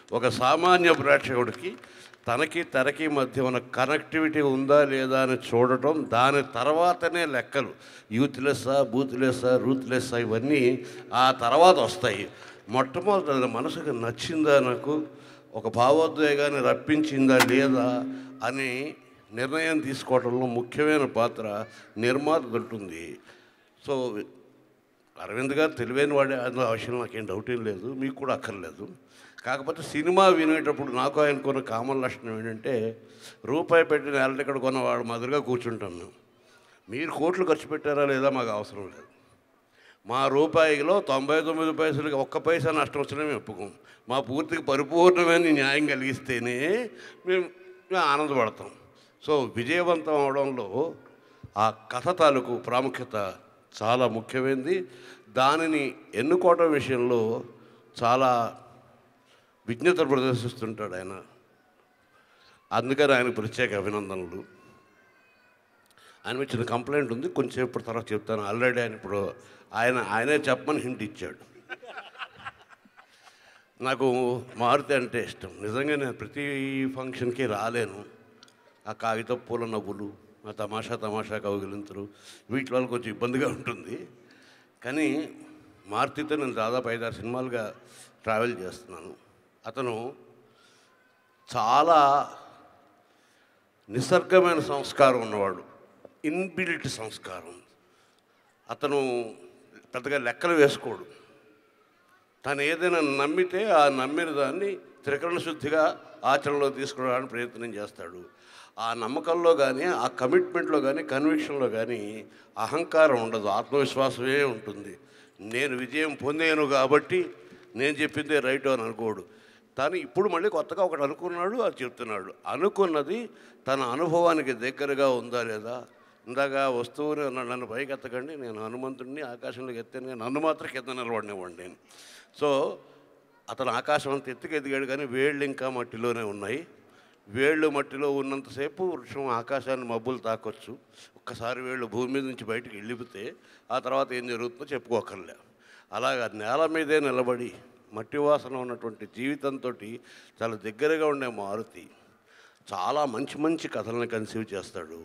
ఒక సామాన్య ప్రేక్షకుడికి తనకి తెరకి మధ్య ఉన్న కనెక్టివిటీ ఉందా లేదా అని చూడటం దాని తర్వాతనే లెక్కలు యూత్లెస్సా బూత్లెస్సా రూత్లెస్సా ఇవన్నీ ఆ తర్వాత వస్తాయి మొట్టమొదటి అది మనసుకు నచ్చిందా నాకు ఒక భావోద్వేగాన్ని రప్పించిందా లేదా అని నిర్ణయం తీసుకోవడంలో ముఖ్యమైన పాత్ర నిర్మాత ఉంటుంది సో అరవింద్ గారు తెలివైన వాడే అందులో అవసరం నాకేం డౌట్ ఏం లేదు మీకు కూడా అక్కర్లేదు కాకపోతే సినిమా వినేటప్పుడు నాకు ఆయనకున్న కామన్ లక్షణం ఏంటంటే రూపాయి పెట్టిన నేల టికెట్ కొన్నవాడు మాదిరిగా కూర్చుంటాం మేము మీరు కోట్లు ఖర్చు పెట్టారా లేదా మాకు అవసరం లేదు మా రూపాయిలో తొంభై తొమ్మిది పైసలకి ఒక్క పైసా నష్టం వచ్చినా మేము ఒప్పుకోం మా పూర్తికి పరిపూర్ణమైన న్యాయం కలిగిస్తేనే మేము మేము ఆనందపడతాం సో విజయవంతం అవడంలో ఆ కథ తాలూకు ప్రాముఖ్యత చాలా ముఖ్యమైనది దానిని ఎన్నుకోవడం విషయంలో చాలా విజ్ఞత ప్రదర్శిస్తుంటాడు ఆయన అందుకని ఆయనకు ప్రత్యేక అభినందనలు ఆయన మీద చిన్న కంప్లైంట్ ఉంది కొంచెం ఇప్పుడు తర్వాత చెప్తాను ఆల్రెడీ ఆయన ఇప్పుడు ఆయన ఆయనే చెప్పమని హింట్ ఇచ్చాడు నాకు మారుతి అంటే ఇష్టం నిజంగా నేను ప్రతి ఫంక్షన్కి రాలేను ఆ కాగిత పూల నవ్వులు ఆ తమాషా తమాషా కౌగిలింతలు వీటి వల్ల కొంచెం ఇబ్బందిగా ఉంటుంది కానీ మారుతితో నేను దాదాపు ఐదారు సినిమాలుగా ట్రావెల్ చేస్తున్నాను అతను చాలా నిసర్గమైన సంస్కారం ఉన్నవాడు ఇన్బిల్ట్ సంస్కారం అతను పెద్దగా లెక్కలు వేసుకోడు తను ఏదైనా నమ్మితే ఆ నమ్మిన దాన్ని త్రికరణ శుద్ధిగా ఆచరణలో తీసుకురావడానికి ప్రయత్నం చేస్తాడు ఆ నమ్మకంలో కానీ ఆ కమిట్మెంట్లో కానీ కన్విక్షన్లో కానీ అహంకారం ఉండదు ఆత్మవిశ్వాసమే ఉంటుంది నేను విజయం పొందాను కాబట్టి నేను చెప్పిందే రైట్ అని అనుకోడు తను ఇప్పుడు మళ్ళీ కొత్తగా ఒకటి అనుకున్నాడు అది చెప్తున్నాడు అనుకున్నది తన అనుభవానికి దగ్గరగా ఉందా లేదా ఇందాక వస్తువుని నన్ను- నన్ను పైకి ఎత్తకండి నేను హనుమంతుడిని ఆకాశంలోకి ఎత్తాను కానీ నన్ను మాత్రం కింద నిలబడినవ్వండి నేను సో అతను ఆకాశం అంత ఎత్తుకు ఎదిగాడు కానీ వేళ్ళు ఇంకా మట్టిలోనే ఉన్నాయి వేళ్ళు మట్టిలో ఉన్నంతసేపు వృక్షం ఆకాశాన్ని మబ్బులు తాకొచ్చు ఒక్కసారి వేళ్ళు భూమి మీద నుంచి బయటికి వెళ్ళిపోతే ఆ తర్వాత ఏం జరుగుతుందో చెప్పుకోకర్లే అలాగా నేల మీదే నిలబడి మట్టి వాసన ఉన్నటువంటి జీవితంతో చాలా దగ్గరగా ఉండే మారుతి చాలా మంచి మంచి కథలను కన్సీవ్ చేస్తాడు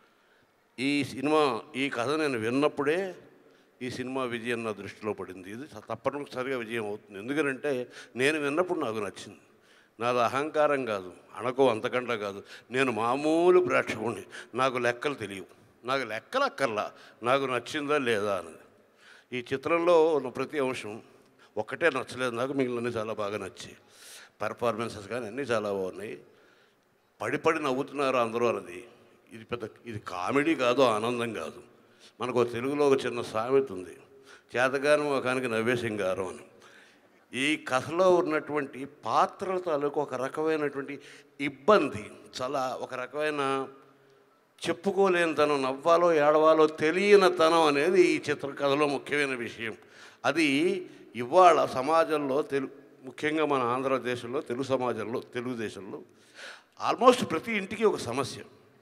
ఈ సినిమా ఈ కథ నేను విన్నప్పుడే ఈ సినిమా విజయం నా దృష్టిలో పడింది ఇది తప్పనిసరిగా విజయం అవుతుంది ఎందుకంటే నేను విన్నప్పుడు నాకు నచ్చింది నాది అహంకారం కాదు అణకు అంతకంటే కాదు నేను మామూలు ప్రేక్షకుడిని నాకు లెక్కలు తెలియవు నాకు లెక్కలు అక్కర్లా నాకు నచ్చిందా లేదా అన్నది ఈ చిత్రంలో ఉన్న ప్రతి అంశం ఒక్కటే నచ్చలేదు నాకు మిగిలిన చాలా బాగా నచ్చాయి పెర్ఫార్మెన్సెస్ కానీ అన్నీ చాలా బాగున్నాయి పడి పడి నవ్వుతున్నారు అందరూ అన్నది ఇది పెద్ద ఇది కామెడీ కాదు ఆనందం కాదు మనకు ఒక తెలుగులో ఒక చిన్న సామెత ఉంది చేతగాని ముఖానికి నవ్వే సింగారం అని ఈ కథలో ఉన్నటువంటి పాత్ర తాలూకు ఒక రకమైనటువంటి ఇబ్బంది చాలా ఒక రకమైన చెప్పుకోలేనితనం నవ్వాలో ఏడవాలో తెలియనితనం అనేది ఈ చిత్ర కథలో ముఖ్యమైన విషయం అది ఇవాళ సమాజంలో తెలు ముఖ్యంగా మన ఆంధ్రదేశంలో తెలుగు సమాజంలో తెలుగుదేశంలో ఆల్మోస్ట్ ప్రతి ఇంటికి ఒక సమస్య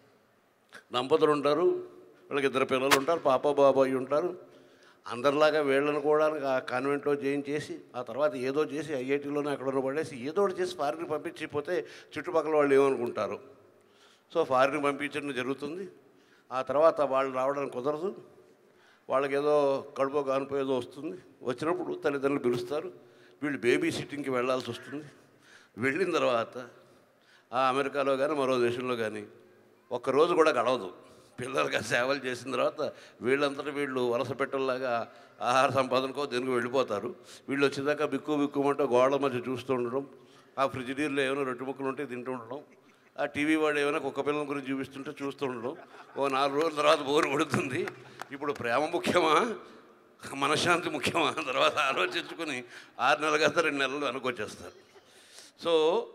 దంపతులు ఉంటారు వాళ్ళకి ఇద్దరు పిల్లలు ఉంటారు పాప బాబాయి ఉంటారు అందరిలాగా వీళ్ళని కూడా ఆ కాన్వెంట్లో జాయిన్ చేసి ఆ తర్వాత ఏదో చేసి ఐఐటీలోనే అక్కడ పడేసి ఏదో ఒకటి చేసి ఫారిన్ పంపించిపోతే చుట్టుపక్కల వాళ్ళు ఏమనుకుంటారు సో ఫారిన్ పంపించడం జరుగుతుంది ఆ తర్వాత వాళ్ళు రావడానికి కుదరదు వాళ్ళకి ఏదో కడుపు కానుపో ఏదో వస్తుంది వచ్చినప్పుడు తల్లిదండ్రులు పిలుస్తారు వీళ్ళు బేబీ సిట్టింగ్కి వెళ్ళాల్సి వస్తుంది వెళ్ళిన తర్వాత ఆ అమెరికాలో కానీ మరో దేశంలో కానీ ఒక్కరోజు కూడా గడవదు పిల్లలకి ఆ సేవలు చేసిన తర్వాత వీళ్ళంతటా వీళ్ళు వలస పెట్టల్లాగా ఆహార సంపాదనకో దేనికి వెళ్ళిపోతారు వీళ్ళు వచ్చేదాకా బిక్కు బిక్కుమంటూ గోడల మధ్య చూస్తూ ఉండడం ఆ ఫ్రిడ్జ్ నీళ్ళు ఏమైనా రొట్టె ముక్కలు ఉంటే తింటూ ఉండడం ఆ టీవీ వాడు ఏమైనా కుక్క పిల్లల గురించి చూపిస్తుంటే చూస్తూ ఉండడం ఓ నాలుగు రోజుల తర్వాత బోరు కొడుతుంది ఇప్పుడు ప్రేమ ముఖ్యమా మనశ్శాంతి ముఖ్యమా తర్వాత ఆలోచించుకొని ఆరు నెలలు కదా రెండు నెలలు అనుకొచ్చేస్తారు సో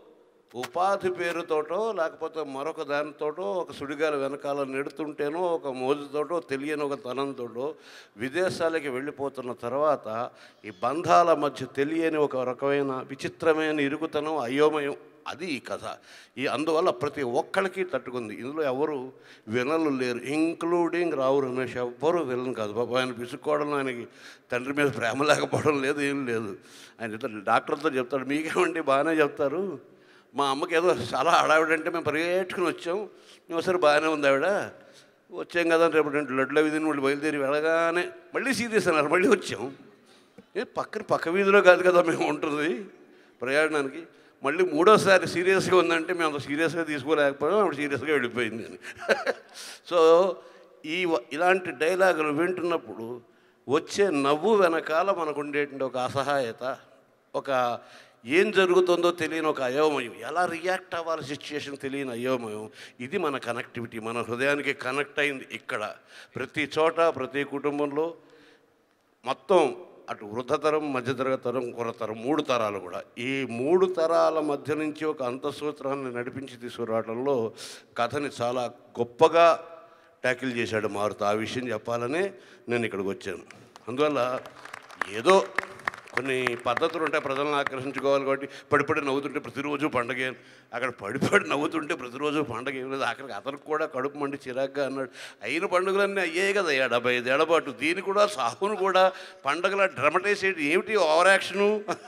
ఉపాధి పేరుతోటో లేకపోతే మరొక దానితోటో ఒక సుడిగాలి వెనకాల నెడుతుంటేనో ఒక మోజుతోటో తెలియని ఒక తనంతోటో విదేశాలకి వెళ్ళిపోతున్న తర్వాత ఈ బంధాల మధ్య తెలియని ఒక రకమైన విచిత్రమైన ఇరుగుతనం అయోమయం అది ఈ కథ ఈ అందువల్ల ప్రతి ఒక్కరికి తట్టుకుంది ఇందులో ఎవరు వినలు లేరు ఇంక్లూడింగ్ రావు రమేష్ ఎవ్వరూ విలన్ కాదు పాప ఆయన పిసుక్కోవడం ఆయనకి తండ్రి మీద ప్రేమ లేకపోవడం లేదు ఏం లేదు ఆయన ఇద్దరు డాక్టర్తో చెప్తాడు మీకేమండి బాగానే చెప్తారు మా అమ్మకి ఏదో చాలా హడావిడంటే మేము పరిగెట్టుకుని వచ్చాం ఒకసారి బాగానే ఉంది ఆవిడ వచ్చాం కదా రేపు రెండు లడ్లు అవి తిని వాళ్ళు బయలుదేరి వెళ్ళగానే మళ్ళీ సీరియస్ అన్నారు మళ్ళీ వచ్చాం ఏ పక్కన పక్క వీధిలో కాదు కదా మేము ఉంటుంది ప్రయాణానికి మళ్ళీ మూడోసారి సీరియస్గా ఉందంటే మేము అంత సీరియస్గా తీసుకోలేకపోయాం ఆవిడ సీరియస్గా వెళ్ళిపోయింది అని సో ఈ వ- ఇలాంటి డైలాగులు వింటున్నప్పుడు వచ్చే నవ్వు వెనకాల మనకు ఉండేటువంటి ఒక అసహాయత ఒక ఏం జరుగుతుందో తెలియని ఒక అయోమయం ఎలా రియాక్ట్ అవ్వాలి సిచ్యుయేషన్ తెలియని అయోమయం ఇది మన కనెక్టివిటీ మన హృదయానికి కనెక్ట్ అయింది ఇక్కడ ప్రతి చోట ప్రతి కుటుంబంలో మొత్తం అటు వృద్ధతరం మధ్యతరగతి తరం కురతరం మూడు తరాలు కూడా ఈ మూడు తరాల మధ్య నుంచి ఒక అంతఃసూత్రాన్ని నడిపించి తీసుకురావడంలో కథని చాలా గొప్పగా ట్యాకిల్ చేశాడు మారుతూ ఆ విషయం చెప్పాలనే నేను ఇక్కడికి వచ్చాను అందువల్ల ఏదో కొన్ని పద్ధతులు ఉంటాయి ప్రజలను ఆకర్షించుకోవాలి కాబట్టి పడిపడి నవ్వుతుంటే ప్రతిరోజు పండగే అక్కడ పడిపడి నవ్వుతుంటే ప్రతిరోజు పండగ ఏం లేదు అక్కడికి అతనికి కూడా కడుపు మండి చిరాగ్గా అన్నాడు అయిన పండుగలన్నీ అయ్యాయి కదా అయ్యా డెబ్బై ఐదేళ్ల పాటు దీని కూడా సాహును కూడా పండగల డ్రమటైజ్ చేయడం ఏమిటి ఓవర్ యాక్షను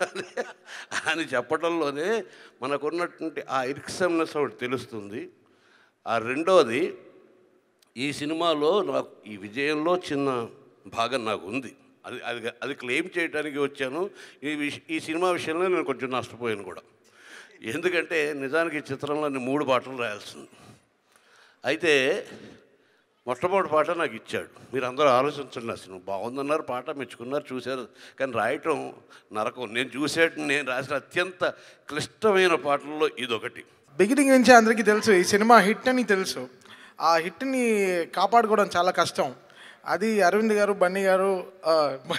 అని చెప్పడంలోనే మనకున్నటువంటి ఆ ఇరిక్సమ్నెస్ ఒకటి తెలుస్తుంది ఆ రెండోది ఈ సినిమాలో నాకు ఈ విజయంలో చిన్న భాగం నాకు ఉంది అది అది అది క్లెయిమ్ చేయడానికి వచ్చాను ఈ విష ఈ సినిమా విషయంలో నేను కొంచెం నష్టపోయాను కూడా ఎందుకంటే నిజానికి ఈ చిత్రంలో నేను మూడు పాటలు రాయాల్సింది అయితే మొట్టమొదటి పాట నాకు ఇచ్చాడు మీరు అందరూ ఆలోచించండి అసలు బాగుందన్నారు పాట మెచ్చుకున్నారు చూశారు కానీ రాయటం నరకం నేను చూసేట నేను రాసిన అత్యంత క్లిష్టమైన పాటల్లో ఇదొకటి బిగినింగ్ నుంచి అందరికీ తెలుసు ఈ సినిమా హిట్ అని తెలుసు ఆ హిట్ని కాపాడుకోవడం చాలా కష్టం అది అరవింద్ గారు బన్నీ గారు ఆ,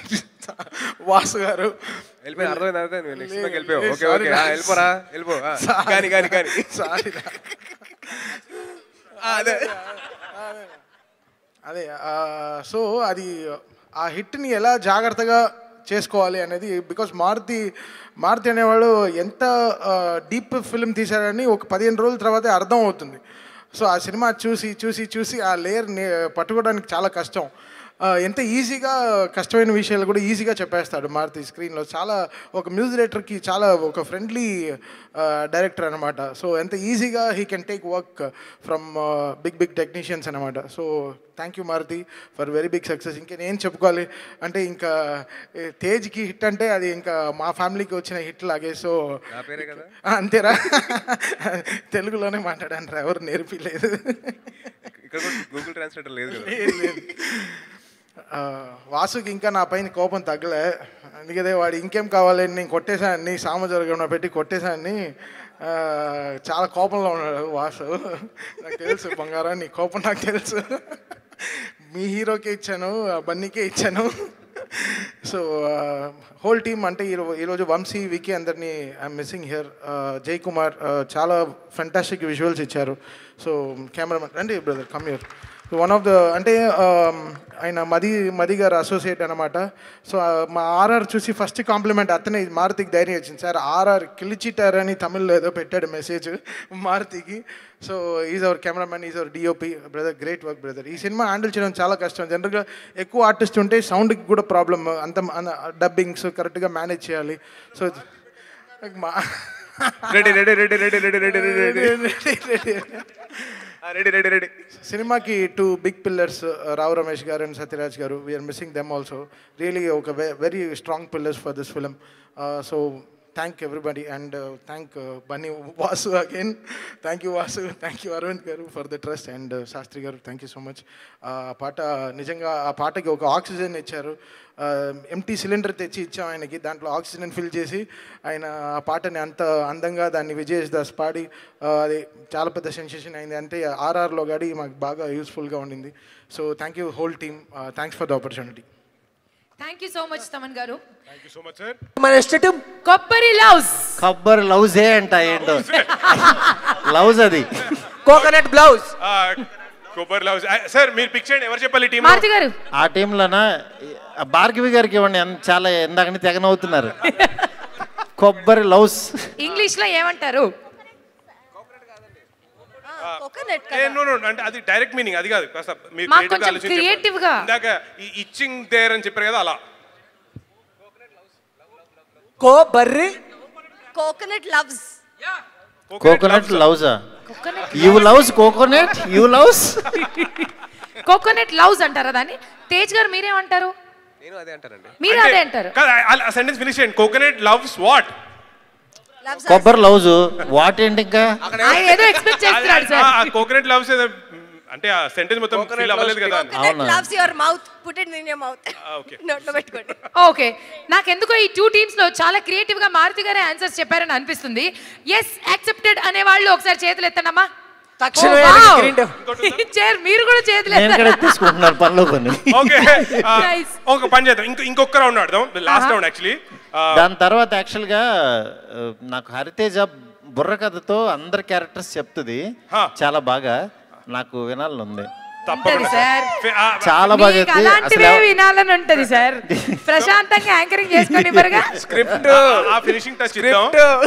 వాసు గారు వెళ్ళిపోయి అర్థమైంది అర్థమైంది నెక్స్ట్ లేదు, వెళ్ళిపోయావు లేదు, ఓకే sorry ఓకే రా. వెళ్ళిపోరా వెళ్ళిపో ఆ, Sorry. కానీ కానీ కానీ సారీ అదే అదే సో అది ఆ హిట్ని ఎలా జాగ్రత్తగా చేసుకోవాలి అనేది బికాస్ మారుతి మారుతి అనేవాడు ఎంత డీప్ ఫిల్మ్ తీశాడని ఒక పదిహేను రోజుల తర్వాతే అర్థం అవుతుంది సో ఆ సినిమా చూసి చూసి చూసి ఆ లేయర్ పట్టుకోవడానికి చాలా కష్టం ఆ, ఎంత ఈజీగా కష్టమైన విషయాలు కూడా ఈజీగా చెప్పేస్తాడు మారుతి స్క్రీన్లో చాలా ఒక మ్యూజిక్ డైరెక్టర్కి చాలా ఒక ఫ్రెండ్లీ డైరెక్టర్ అనమాట సో ఎంత ఈజీగా he can take work from big big technicians అనమాట so thank you Maruthi for very big success ఇంకా నేను చెప్పుకోవాలి అంటే ఇంకా ఏ, తేజ్కి హిట్ అంటే అది ఇంకా మా ఫ్యామిలీకి వచ్చిన హిట్ లాగే సో నా పేరే కదా ఆ, అంతేరా తెలుగులోనే మాట్లాడాను రా ఎవరు నేర్పిలేదు ఇక్కడ కూడా గూగుల్ ట్రాన్స్లేటర్ లేదు కదా లేదు, లేదు. ఆ, వాసుకి ఇంకా నా పైన కోపం తగ్గలే అందుకే వాడు ఇంకేం కావాలని నేను కొట్టేశాన్ని సామజవర్గంలో పెట్టి కొట్టేశాన్ని ఆ, చాలా కోపంలో ఉన్నాడు వాసు నాకు తెలుసు బంగారం నీ కోపం నాకు తెలుసు మీ హీరోకే ఇచ్చాను ఆ బన్నీకే ఇచ్చాను సో హోల్ టీమ్ అంటే ఈరో- ఈరోజు వంశీ వికీ అందరినీ I'm missing here Jai Kumar ఆ, చాలా ఫెంటాస్టిక్ విజువల్స్ ఇచ్చారు సో కెమెరామెన్ రండి brother come here one of the అంటే um, ఆయన మది మది గారు అసోసియేట్ అనమాట సో మా ఆర్ఆర్ చూసి ఫస్ట్ కాంప్లిమెంట్ అతనే మారుతికి ధైర్యం వచ్చింది సార్ ఆర్ఆర్ కిలిచిటార్ అని తమిళ్లో ఏదో పెట్టాడు మెసేజ్ మారుతికి so is our cameraman is our DOP brother great work brother ఈ సినిమా హ్యాండిల్ చేయడం చాలా కష్టం జనరల్గా ఎక్కువ ఆర్టిస్ట్ ఉంటే సౌండ్కి కూడా ప్రాబ్లమ్ అంత డబ్బింగ్స్ కరెక్ట్గా మేనేజ్ చేయాలి సో మా ready ready ready ready ready ready ready ready ready ready సినిమాకి two big pillars Rao Ramesh garu and Sathyaraj garu we're missing them also really ఒక very strong pillars for this film so thank everybody and thank Bunny Vasu again thank you Vasu thank you Aravind garu for the trust and Sastry garu thank you so much ఆ పాట నిజంగా ఆ పాటకి ఒక oxygen ఇచ్చారు empty cylinder తెచ్చి ఇచ్చాం ఆయనకి దాంట్లో ఆక్సిజన్ ఫిల్ చేసి ఆయన ఆ పాటని అంత అందంగా దాన్ని విజయ్ దాస్ పాడి ఆ, అది చాలా పెద్ద సెన్సేషన్ అయింది అంటే ఆర్ఆర్లో గాడి మాకు బాగా యూస్ఫుల్గా ఉండింది so thank you whole team thanks for the opportunity thank you so much Thaman garu మన ఎస్టేట్ కొబ్బరి లవ్స్ కొబ్బరి లవ్సే అంట ఏంటో లవ్స్ అది కోకోనట్ బ్లౌజ్ కొబ్బరి లవ్ సార్ మీరు పిక్ చేయండి ఎవరు చెప్పాలి టీం మారుతి గారు ఆ టీంలోన ఆ భార్గవి గారికి ఇవ్వండి ఎంత చాలా ఎందాకని తెగనవుతున్నారు కొబ్బరి లవ్స్ ఇంగ్లీష్ లో ఏమంటారు కోకోనట్ ఏ, no, no, అంటే అది డైరెక్ట్ మీనింగ్ అది కాదు కాస్త మీరు మాకు creative గా కొంచెం ఆలోచించి creative చెప్పండి. గా. ఇందాక ఈ ఇచ్చింగ్ దేర్ అని చెప్పారు కదా అలా కో బర్రి కోకోనట్ లవ్స్ కోకోనట్ లవ్సా coconut you loves coconut you loves coconut loves అంటారా దాన్ని తేజ్ గారు మీరేమంటారు నేను అదే అంటానండి మీరు అదే అంటారు కాదు ఆ సెంటెన్స్ ఫినిష్ చేయండి కోకోనట్ లవ్స్ వాట్ లవ్స్ కొబ్బరి లవ్స్ వాట్ ఏంటి ఇంకా ఆయన ఏదో ఎక్స్పెక్ట్ చేస్తున్నాడు సార్ కోకోనట్ లవ్స్ అంటే ఆ సెంటెన్స్ మొత్తం ఫీల్ అవ్వలేదు కదా అని. కోకోనట్ అవునా? Loves your mouth put it in your mouth okay. నోట్లో పెట్టుకోండి ఓకే నాకెందుకో ఈ టూ టీమ్స్ లో చాలా క్రియేటివ్ గా మారుతి గారే ఆన్సర్స్ చెప్పారని అనిపిస్తుంది ఎస్ యాక్సెప్టెడ్ అనే వాళ్ళు ఒకసారి చేతులు ఎత్తండమ్మా తక్షణమే green tea. ఇచ్చారు మీరు కూడా చేతులు నేను ఇక్కడ ఎత్తారా? తీసుకుంటున్నాను పనిలో కొన్ని ఓకే ఆ, Nice. ఒక పని చేద్దాం ఇంకో ఇంకొక రౌండ్ ఆడదాం లాస్ట్ రౌండ్ యాక్చువల్లీ దాని తర్వాత యాక్చువల్గా ఆ, నాకు హరితేజ బుర్ర కథతో అందరి క్యారెక్టర్స్ చెప్తుంది హా. చాలా బాగా నాకు వినాలని ఉంది ఉంటది సార్ చాలా బాగా మీకు చెప్తుంది అలాంటివే అసలు వినాలని ఉంటది సార్ ప్రశాంతంగా యాంకరింగ్ చేసుకొని ఇవ్వరుగా స్క్రిప్ట్ ఆ ఫినిషింగ్ టచ్ ఇద్దాం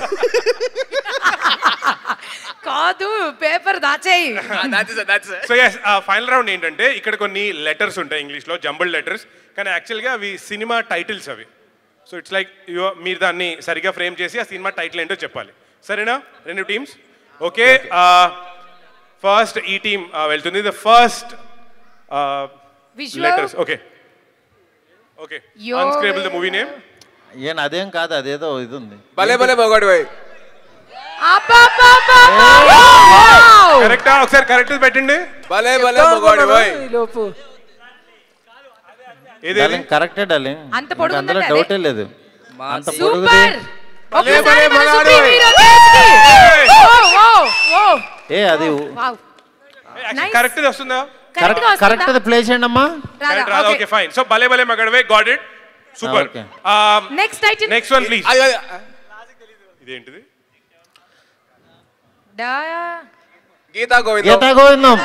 కాదు పేపర్ దాచేయి సో ఎస్ ఫైనల్ రౌండ్ ఏంటంటే ఇక్కడ కొన్ని లెటర్స్ ఉంటాయి ఇంగ్లీష్లో జంబుల్ లెటర్స్ కానీ యాక్చువల్గా అవి సినిమా టైటిల్స్ అవి సో ఇట్స్ లైక్ యు మీరు దాన్ని సరిగ్గా ఫ్రేమ్ చేసి ఆ సినిమా టైటిల్ ఏంటో చెప్పాలి సరేనా రెండు టీమ్స్ ఓకే ఫస్ట్ ఈ టీం వెళ్తుంది the first Visual. Letters okay okay Yo- unscramble the movie name ఏం అదేం కాదు అదేదో ఇది ఉంది భలే భలే మొగాడు పోయి అబ్బబ్బబ్బబ్బా! కరెక్టా ఒకసారి కరెక్ట్ పెట్టండి భలే భలే మొగాడు పోయి ఈ లోపు ఏది డార్లింగ్ కరెక్టే డార్లింగ్ అంత పొడుగు అందులో ఉందంటే డౌటే లేదు అంత పొడుగుది సూపర్ ఒకసారి భలే మన మగాడు. Supreme hero తేజ్కి. ఓ, ఓ, ఓ. ఏ అది వావ్. Nice. కరెక్ట్ వస్తుందా Correct గా కరెక్ట్ వస్తుందా? ప్లే చేయండి అమ్మా రాదా? కరెక్ట్ రాదా Okay. ఓకే ఫైన్ సో భలే భలే మగడవే got it super Okay. Next title next one please అది అది ఇదేంటిది డా- గీతా గోవిందం గీతా గోవిందం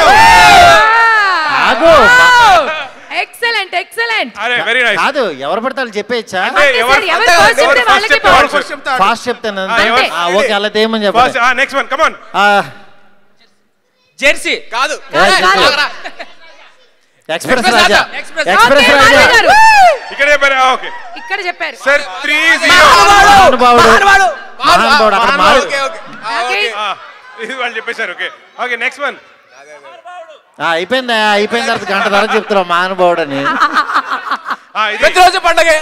ఆగు. ఎక్సలెంట్ ఎక్సలెంట్ అరే వెరీ నైస్ కాదు ఎవరు పడితే వాళ్ళు చెప్పేయచ్చా అంటే ఎవరు ఎవరు అంతే, first ఎవరు చెప్తే first వాళ్ళకి చెప్తే point. వాళ్ళు first చెప్తారు. ఫాస్ట్ చెప్తాను ఆ, ఎవరు? ఆ, ఓకే అలా తేయమని ఫస్ట్ చెప్పండి నెక్స్ట్ వన్ కమాన్ ఆ, జెర్సీ కాదు ఏ, కాదు. Express express Raja Raja. Express express Okay, Raja Madhavi garu. ఇక్కడ చెప్పారు ఓకే ఇక్కడ చెప్పారు సార్ త్రీ జీరో మహానుభావుడు మహానుభావుడు. మహానుభావుడు అక్కడ మారు ఓకే ఓకే ఆ, Okay. ఓకే ఇది వాళ్ళు చెప్పేశారు ఓకే ఓకే నెక్స్ట్ వన్ ఆ, అయిపోయిందా అయిపోయిన తర్వాత గంట తర్వాత చెప్తున్నావు మహానుభావుడు అని ఇది ప్రతిరోజు పండగే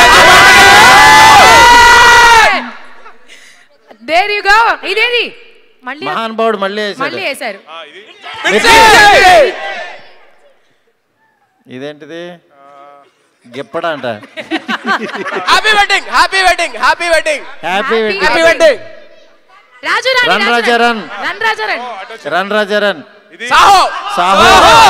దేర్ యు గో ఇదేది మళ్ళీ మహానుభావుడు మళ్ళీ వేసాడు మళ్ళీ వేశారు ఆ, ఇది ఇదేంటిది గిప్పడ అంట happy wedding happy wedding happy wedding happy Happy happy wedding Raju Rani run Raja run. Run Raja run run Raja run ఇది Saaho Saaho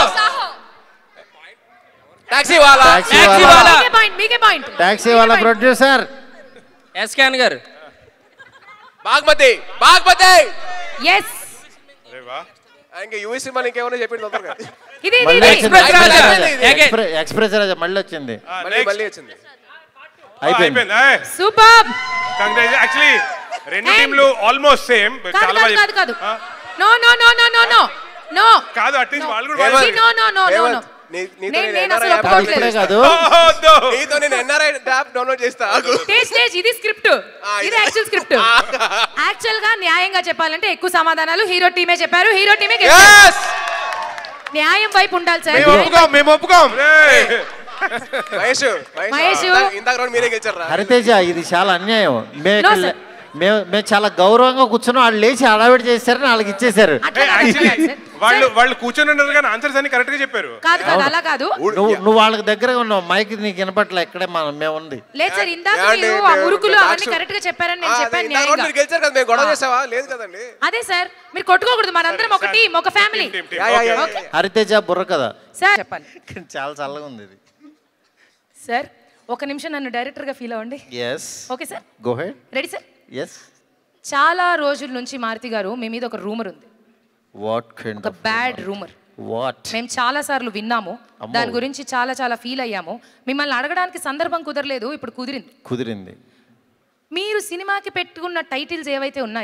taxi wala taxi Taxi వాళ్ళ వాళ్ళ. మీకే పాయింట్ మీకే పాయింట్ టాక్సీ వాళ్ళ producer SKN garu Bhagamathi Bhaagamathie yes అరే వా ఇంకా యూవీ సినిమాలు ఇంకేమైనా చెప్పండి తొందరగా ఇది ఇది, మళ్ళీ ఇది వచ్చింది Express express Raja. Raja Again. Express- express Raja మళ్ళీ వచ్చింది మళ్ళీ మళ్ళీ వచ్చింది అయిపోయింది అయిపోయింది సూపర్ కంగ్రాచులేషన్ యాక్చువల్లీ రెండు And- టీంలు ఆల్మోస్ట్ సేమ్ కాదు చాలా కాదు బాగా కాదు కాదు ఆ, no no no no no no no కాదు అట్లీస్ట్ వాళ్ళు కూడా హేమంత్. బాగా no no no no no Hemanth, నీ- నీతో నేను నేను నేను అసలు NRI యాప్ కాదు ఒప్పుకోవట్లేదు ఇప్పుడే కాదు ఓ, వద్దు. నీతో నేను ఎన్ఆర్ఐ యాప్ డౌన్లోడ్ చేస్తా ఆగు. స్టేజ్ స్టేజ్ ఇది స్క్రిప్ట్ ఆ, ఇది ఇది- యాక్చువల్ స్క్రిప్ట్ యాక్చువల్ గా న్యాయంగా చెప్పాలంటే ఎక్కువ సమాధానాలు హీరో టీమే చెప్పారు హీరో టీమే Yes! న్యాయం వైపు ఉండాలి సార్ మేము ఒప్పుకోం మేము ఒప్పుకోం రేయ్. మహేష్ మహేష్. ఇందాక- ఇందాక రౌండ్ మీరే గెలిచారా హరితేజ ఇది చాలా అన్యాయం మేము No, ఇక్కడ sir. మేము మేము చాలా గౌరవంగా కూర్చున్నాం వాళ్ళు లేచి హడావిడి చేశారని వాళ్ళకి ఇచ్చేశారు అట్లా ఏ, కాదు, actually, అట్లా కాదు, సార్. వాళ్ళు సార్, వాళ్ళు కూర్చొని ఉన్నారు కానీ ఆన్సర్స్ అన్ని కరెక్ట్ గా చెప్పారు కాదు కాదు అలా కాదు నువ్వు నువ్వు వాళ్ళకి దగ్గరగా ఉన్నావు మైక్ నీకు వినపట్లే ఇక్కడే మనం మేము ఉంది లేదు సార్ ఇందాక ఏమండి, మీరు ఆ మేము- మురుకులు మేము అవన్నీ దాక్ష- కరెక్ట్ గా చెప్పారని ఆ, నేను అదే, చెప్పాను ఇందాక రౌండ్ న్యాయంగా మీరు గెలిచారు కదా మేము గొడవ ఆ. చేసావా లేదు కదండి అదే సార్ మీరు కొట్టుకోకూడదు మనందరం ఒక టీం ఒక family Team, team, yeah, yeah, yeah, okay. Yeah, yeah. Hariteja బుర్ర కదా సార్ చెప్పాలి చాలా చల్లగా ఉంది ఇది సార్ ఒక నిమిషం నన్ను డైరెక్టర్ గా ఫీల్ అవ్వండి yes okay sir go ahead ready sir yes చాలా రోజుల నుంచి మారుతి గారు మీ మీద ఒక రూమర్ ఉంది వాట్ కైండ్ ఒక బ్యాడ్ రూమర్ వాట్ మేము చాలా సార్లు విన్నాము అమ్మో. దాని గురించి చాలా చాలా ఫీల్ అయ్యాము మిమ్మల్ని అడగడానికి సందర్భం కుదరలేదు ఇప్పుడు కుదిరింది కుదిరింది మీరు సినిమాకి పెట్టుకున్న టైటిల్స్ ఏవైతే ఉన్నాయో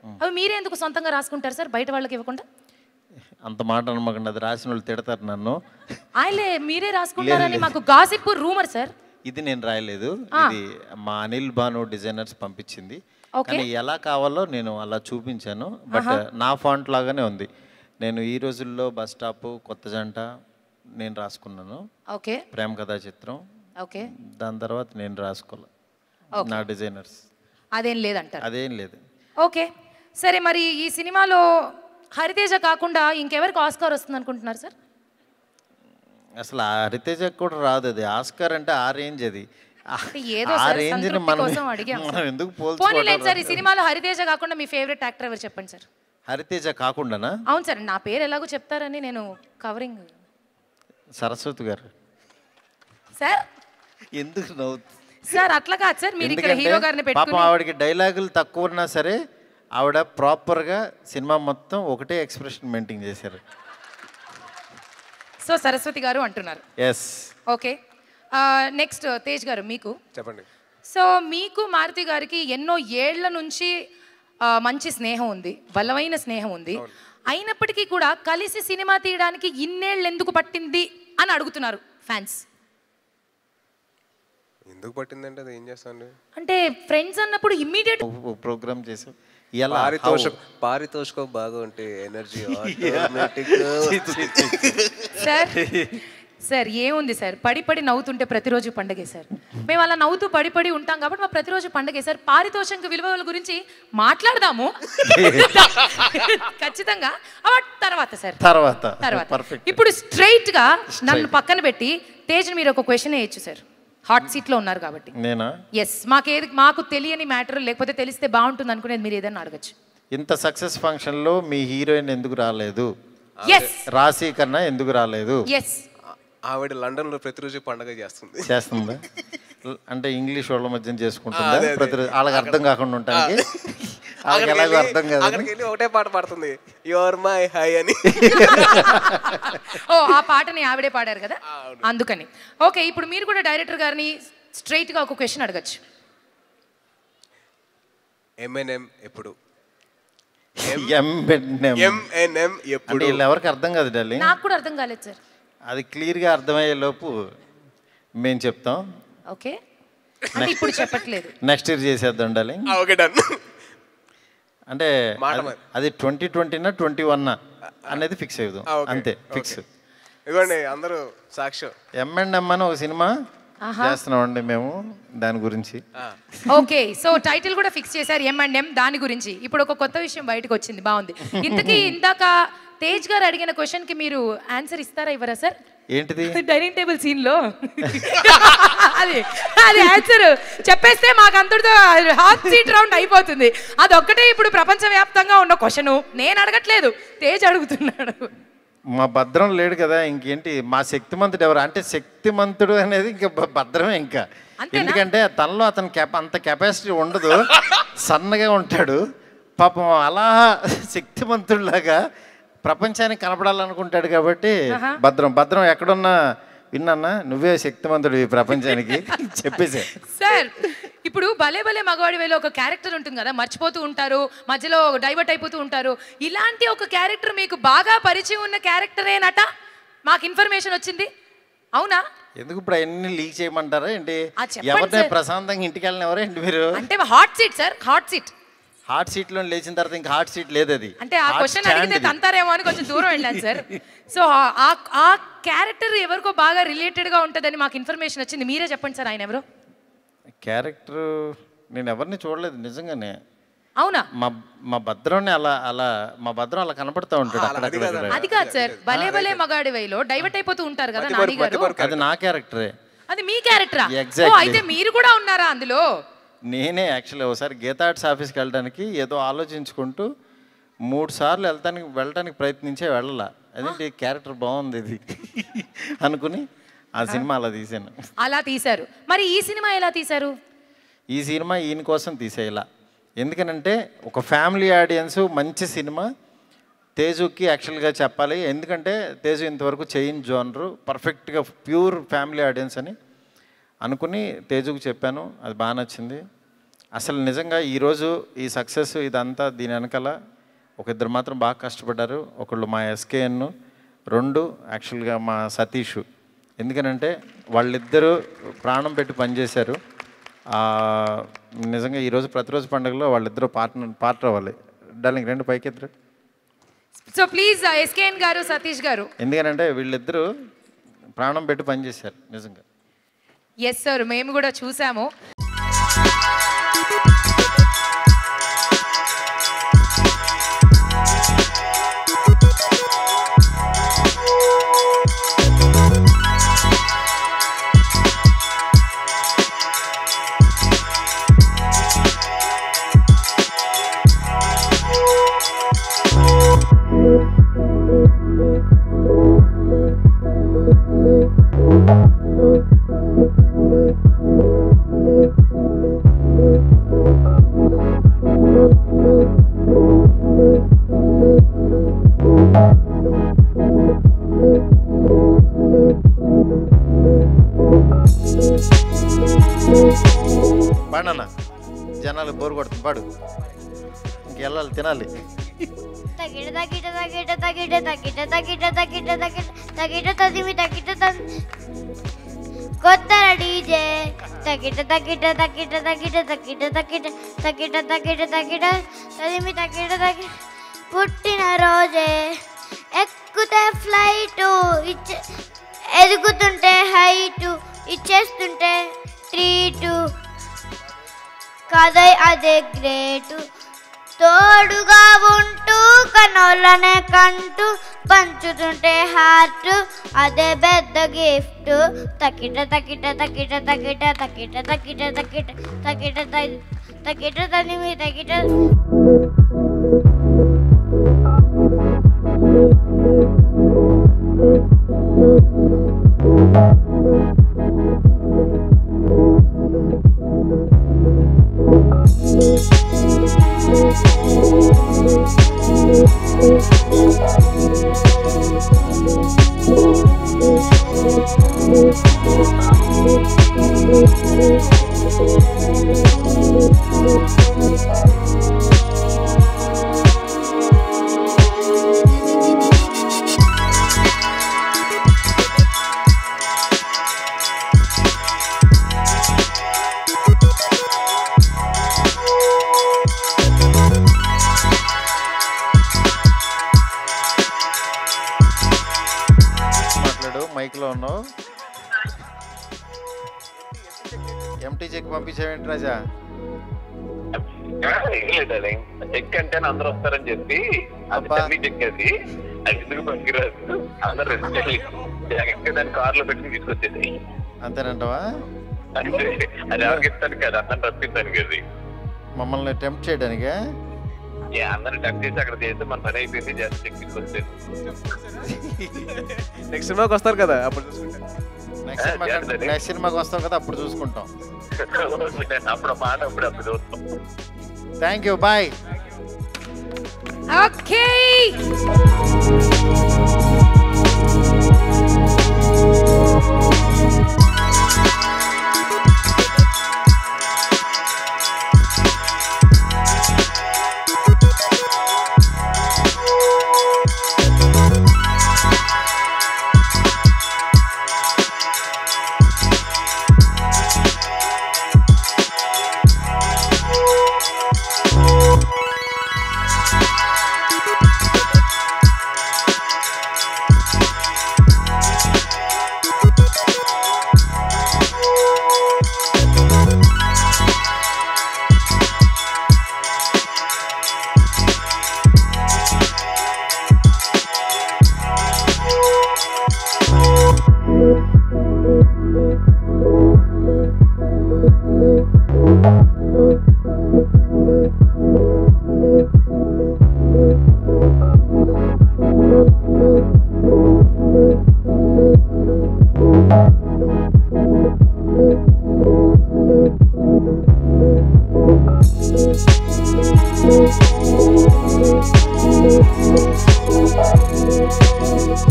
అవి మీరే ఎందుకు సొంతంగా రాసుకుంటారు సార్ బయట వాళ్ళకి ఇవ్వకుండా అంత మాట అనమాకండి అది రాసిన వాళ్ళు తిడతారు నన్ను ఆయలే మీరే రాసుకుంటారని మాకు గాసిప్ రూమర్ సార్ ఇది నేను రాయలేదు ఇది మా అనిల్ భాను డిజైనర్స్ పంపించింది Okay. కానీ ఎలా కావాలో నేను అలా చూపించాను బట్ నా ఫాంట్ లాగానే ఉంది నేను ఈ రోజుల్లో బస్ స్టాప్ కొత్త జంట నేను రాసుకున్నాను ఓకే ప్రేమ కథా చిత్రం ఓకే దాని తర్వాత నేను రాసుకోవాలి నా డిజైనర్స్ అదేం లేదంటారు అదేం లేదు ఓకే సరే మరి ఈ సినిమాలో హరితేజ కాకుండా ఇంకెవరికి ఆస్కార్ వస్తుంది అనుకుంటున్నారు సార్ అసలు ఆ హరితేజ కూడా రాదు అది ఆస్కార్ అంటే ఆ రేంజ్ అది ఆ- అంటే ఏదో ఆ సార్ రేంజ్ సంతృప్తి మనం కోసం అడిగాం మనం ఎందుకు పోనీలేండి సార్ ఈ పోల్చుకోవడం సినిమాలో హరితేజ కాకుండా మీ ఫేవరెట్ యాక్టర్ ఎవరు చెప్పండి సార్ హరితేజ కాకుండానా అవును సార్ నా పేరు ఎలాగో చెప్తారని నేను కవరింగ్ సరస్వతి గారు సార్ ఎందుకు నవ్వు సార్ అట్లా కాదు సార్ మీరు ఇక్కడ హీరో గారిని పాపం పెట్టుకుని ఆవిడకి డైలాగులు తక్కువ ఉన్నా సరే ఆవిడ ప్రాపర్గా సినిమా మొత్తం ఒకటే ఎక్స్ప్రెషన్ మెయింటైన్ చేశారు సో సరస్వతి గారు అంటున్నారు ఎస్ ఓకే నెక్స్ట్ తేజ్ గారు మీకు చెప్పండి సో మీకు మారుతి గారికి ఎన్నో ఏళ్ల నుంచి ఆ, మంచి స్నేహం ఉంది బలమైన స్నేహం ఉంది అయినప్పటికీ కూడా కలిసి సినిమా తీయడానికి ఇన్నేళ్ళు ఎందుకు పట్టింది అని అడుగుతున్నారు ఫ్యాన్స్ ఎందుకు పట్టిందంటే అది ఏం చేస్తాండి అంటే ఫ్రెండ్స్ అన్నప్పుడు ఇమ్మీడియట్ ప్రోగ్రామ్ చేసాం ఎలా పారితోషిక పారితోషికం బాగా ఉంటే ఎనర్జీ ఆటోమేటిక్ సార్ సార్ ఏముంది సార్ పడి పడి నవ్వుతుంటే ప్రతిరోజు పండగే సార్ మేము అలా నవ్వుతూ పడి పడి ఉంటాం కాబట్టి మా ప్రతిరోజు పండగే సార్ పారితోషిక విలువల గురించి మాట్లాడదాము ఖచ్చితంగా అవ- తర్వాత సార్ తర్వాత తర్వాత పర్ఫెక్ట్ ఇప్పుడు స్ట్రైట్ గా నన్ను పక్కన పెట్టి తేజ్ మీరు ఒక క్వశ్చన్ వేయచ్చు సార్ హాట్ సీట్ లో ఉన్నారు కాబట్టి నేనా ఎస్ మాకేది మాకు తెలియని మ్యాటర్ లేకపోతే తెలిస్తే బాగుంటుంది అనుకునేది మీరు ఏదైనా అడగచ్చు ఇంత సక్సెస్ ఫంక్షన్లో మీ హీరోయిన్ ఎందుకు రాలేదు ఎస్ రాశి కన్నా ఎందుకు రాలేదు ఎస్ ఆవిడ లండన్ లో ప్రతిరోజు పండగ చేస్తుంది చేస్తుందా అంటే ఇంగ్లీష్ వాళ్ళ మధ్య చేసుకుంటుందా ప్రతిరోజు వాళ్ళకి అర్థం కాకుండా ఉంటానికి వాళ్ళకి ఎలాగో అర్థం కాదు అక్కడికి వెళ్ళి ఒకటే పాట పాడుతుంది యువర్ మై హై అని ఓ ఆ పాటని ఆవిడే పాడారు కదా అందుకని ఓకే ఇప్పుడు మీరు కూడా డైరెక్టర్ గారిని స్ట్రైట్ గా ఒక క్వశ్చన్ అడగచ్చు ఎంఎన్ఎం ఎప్పుడు ఎంఎన్ఎం. ఎంఎన్ఎం అంటే ఎప్పుడు వీళ్ళు ఎవరికి అర్థం కాదు డార్లింగ్ నాకు కూడా అర్థం కాలేదు సార్ అది క్లియర్గా అర్థమయ్యే లోపు మేము చెప్తాం ఓకే అంటే ఇప్పుడు చెప్పట్లేదు నెక్స్ట్ ఇయర్ చేసేద్దాం డార్లింగ్ ఓకే డన్ అంటే మాట అది- మరి. అది ట్వంటీ ట్వంటీనా ట్వంటీ వన్నా అనేది ఫిక్స్ అవుదాం ఆ, ఓకే. అంతే ఫిక్స్ ఇదిగోండి అందరూ సాక్ష్యం ఎం అండ్ ఎం అని ఒక సినిమా చేస్తున్నామండి మేము దాని గురించి ఓకే సో టైటిల్ కూడా ఫిక్స్ చేశారు ఎం అండ్ ఎం దాని గురించి ఇప్పుడు ఒక కొత్త విషయం బయటకు వచ్చింది బాగుంది ఇంతకీ ఇందాక తేజ్ గారు అడిగిన క్వశ్చన్ కి మీరు ఆన్సర్ ఇస్తారా ఇవ్వరా సార్ ఏంటిది డైనింగ్ టేబుల్ సీన్ లో అది అది ఆన్సర్ చెప్పేస్తే మాకు అంతటితో హాఫ్ సీట్ రౌండ్ అయిపోతుంది అది ఒక్కటే ఇప్పుడు ప్రపంచవ్యాప్తంగా ఉన్న క్వశ్చన్ నేను అడగట్లేదు తేజ్ అడుగుతున్నాడు మా భద్రం లేడు కదా ఇంకేంటి మా శక్తిమంతుడు ఎవరు అంటే శక్తిమంతుడు అనేది ఇంకా భ- భద్రమే ఇంకా అంతేనా? ఎందుకంటే తనలో అతని కెప అంత కెపాసిటీ ఉండదు సన్నగా ఉంటాడు పాపం అలా శక్తిమంతుడిలాగా ప్రపంచానికి కనపడాలనుకుంటాడు కాబట్టి భద్రం భద్రం ఎక్కడున్నా విన్నానా నువ్వే శక్తిమంతుడు ఈ ప్రపంచానికి చెప్పేసే సార్ ఇప్పుడు భలే భలే మగవాడి వేలో ఒక క్యారెక్టర్ ఉంటుంది కదా మర్చిపోతూ ఉంటారు మధ్యలో డైవర్ట్ అయిపోతూ ఉంటారు ఇలాంటి ఒక క్యారెక్టర్ మీకు బాగా పరిచయం ఉన్న క్యారెక్టరేనట మాకు ఇన్ఫర్మేషన్ వచ్చింది అవునా ఎందుకు ఇప్పుడు అవన్నీ లీక్ చేయమంటారా ఏంటి ఆ, చెప్పండి ఎవరినే సార్. ప్రశాంతంగా ఇంటికి వెళ్ళిన ఎవరేంటి మీరు అంటే hot seat sir hot seat hot seat లో లేచిన తర్వాత ఇంకా హాట్ సీట్ లేదు అది అంటే ఆ Hot క్వశ్చన్ stand అడిగితే ఇది. తంతారేమో అని కొంచెం దూరం వెళ్ళాను సార్ సో ఆ ఆ క్యారెక్టర్ ఎవరికో బాగా రిలేటెడ్ గా ఉంటుందని మాకు ఇన్ఫర్మేషన్ వచ్చింది మీరే చెప్పండి సార్ ఆయన ఎవరు క్యారెక్టర్ నేను ఎవరిని చూడలేదు నిజంగానే అవునా మా మా భద్రాన్ని అలా అలా మా భద్రం అలా కనపడుతూ ఉంటాడు అక్కడక్కడ ఇక్కడ. అది కాదు సార్ భలే భలే మగాడి వైలో డైవర్ట్ అయిపోతూ ఉంటారు కదా నాని గారు అది నా క్యారెక్టరే అది మీ క్యారెక్టరా Exactly. ఓ అయితే మీరు కూడా ఉన్నారా అందులో నేనే యాక్చువల్లీ ఒకసారి గీతార్ట్స్ ఆఫీస్కి వెళ్ళడానికి ఏదో ఆలోచించుకుంటూ మూడు సార్లు వెళ్తానికి వెళ్ళటానికి ప్రయత్నించే వెళ్ళాల అదేంటి క్యారెక్టర్ బాగుంది ఇది అనుకుని ఆ సినిమా అలా తీసాను అలా తీశారు మరి ఈ సినిమా ఎలా తీశారు ఈ సినిమా ఈయన కోసం తీసేయాల ఎందుకనంటే ఒక ఫ్యామిలీ ఆడియన్స్ మంచి సినిమా తేజుకి యాక్చువల్గా చెప్పాలి ఎందుకంటే తేజు ఇంతవరకు చైన్ జోనరు పర్ఫెక్ట్గా ప్యూర్ ఫ్యామిలీ ఆడియన్స్ అని అనుకుని తేజుకి చెప్పాను అది బాగా నచ్చింది అసలు నిజంగా ఈరోజు ఈ సక్సెస్ ఇదంతా దీని వెనకాల ఒక ఇద్దరు మాత్రం బాగా కష్టపడ్డారు ఒకళ్ళు మా ఎస్కేఎన్ రెండు యాక్చువల్గా మా సతీష్ ఎందుకనంటే వాళ్ళిద్దరూ ప్రాణం పెట్టి పనిచేశారు ఆ, నిజంగా ఈరోజు ప్రతిరోజు పండుగలో వాళ్ళిద్దరూ పార్ట్నర్ పార్ట్ అవ్వాలి డార్లింగ్ రెండు పైకి ఇద్దరు సో ప్లీజ్ ఎస్కేఎన్ గారు సతీష్ గారు ఎందుకనంటే వీళ్ళిద్దరూ ప్రాణం పెట్టి పనిచేశారు నిజంగా ఎస్ సార్ మేము కూడా చూసాము పాడన్నా జనాలు బోరు కొడుతుంది పాడు ఇంకెళ్ళాలి తినాలి తగిట తగిట తగిట తగిట తగిట తగిట తగిట తగిట తగిట తదిమి తగిట తది కొత్త డీజే తగిట తగిట తగిట తగిట తగిట తగిట తగిట తగిట తగిట తదిమి తగిట తగిట పుట్టిన రోజే ఎక్కుతే ఫ్లైటు ఇచ్చే ఎదుగుతుంటే హైటు ఇచ్చేస్తుంటే ట్రీటు కథ అదే గ్రేటు తోడుగా ఉంటూ కనోళ్ళనే కంటూ పంచుతుంటే హార్ట్ అదే పెద్ద గిఫ్ట్ తకిట తకిట తకిట తకిట తకిట తకిట తకిట తకిట తగి- తకిట తనిమి తకిట మాట్లాడు మైక్లో ఉన్నావు ఎంటీ చెక్ పంపించావేంటి రాజా చెక్ అంటే అందరూ వస్తారని చెప్పి అది అబ్బా. తల్లి చెక్ అది అది ఎందుకు పనికిరాదు అందరూ రెస్ట్ జాగ్రత్తగా దాన్ని కార్లో పెట్టి తీసుకొచ్చేది అంతేనంటావా అంటే అది ఎవరికి ఇస్తాను కదా అందరిని రప్పిస్తాను కదా మమ్మల్ని టెంప్ట్ చేయడానికే ఏ అందరిని టచ్ చేసి అక్కడ చేస్తే మన పని అయిపోయింది జస్ట్ చెక్ తీసుకొచ్చేది నెక్స్ట్ సినిమాకి వస్తారు కదా అప్పుడు చూసుకుంటే నెక్స్ట్ సినిమా చేద్దాం. నెక్స్ట్ సినిమాకి వస్తాం కదా అప్పుడు చూసుకుంటాం అప్పుడు మాట అప్పుడు అప్పుడు చూస్తాం thank you bye okay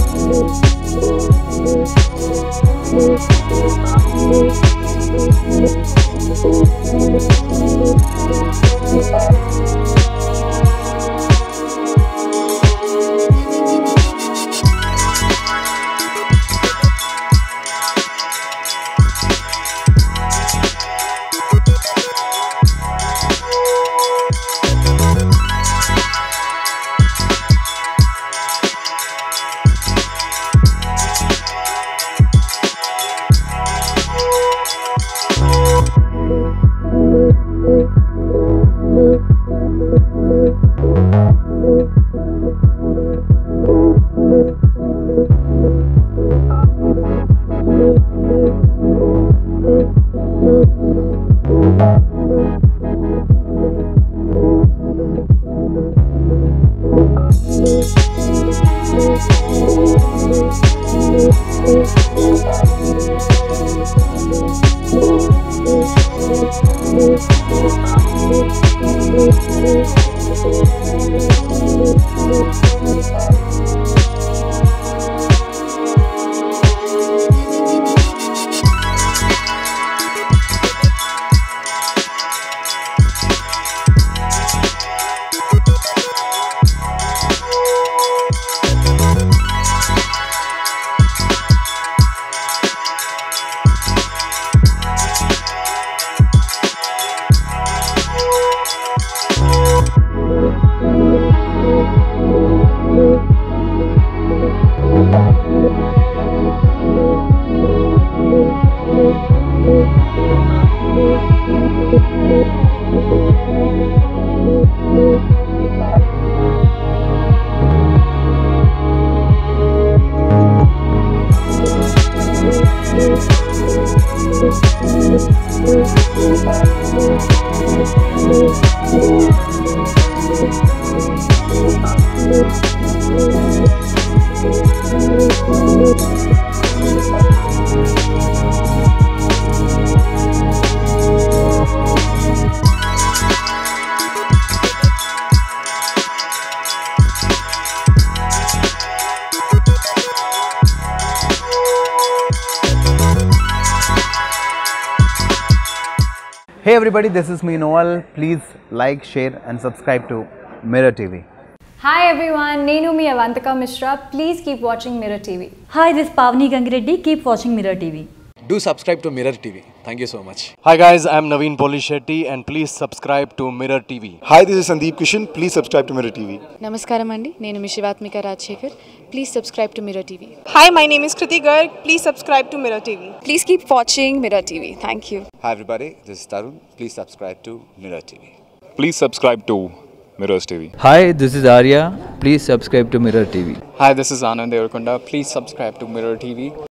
Thank you. Hey everybody, this is me Noel. Please like, share, and subscribe to Mirror TV. Hi everyone, Nenu mi Avantika Mishra. Please keep watching Mirror TV. Hi, this is Pavni Gangireddy. Keep watching Mirror TV. Do subscribe to Mirror TV. Thank you so much. Hi guys, I'm Naveen Polishetty and please subscribe to Mirror TV. Hi, this is Sandeep Kishan. Please subscribe to Mirror TV. నమస్కారం అండి నేను మీ Shivathmika Rajasekhar please subscribe to Mirror TV Hi, my name is Kriti Garg. Please subscribe to Mirror TV. Please keep watching Mirror TV thank you Hi everybody, this is Tarun. Please subscribe to Mirror TV. Please subscribe to Mirrors TV. Hi, this is Arya. Please subscribe to Mirror TV. Hi, this is Anand Devarkonda. Please subscribe to Mirror TV.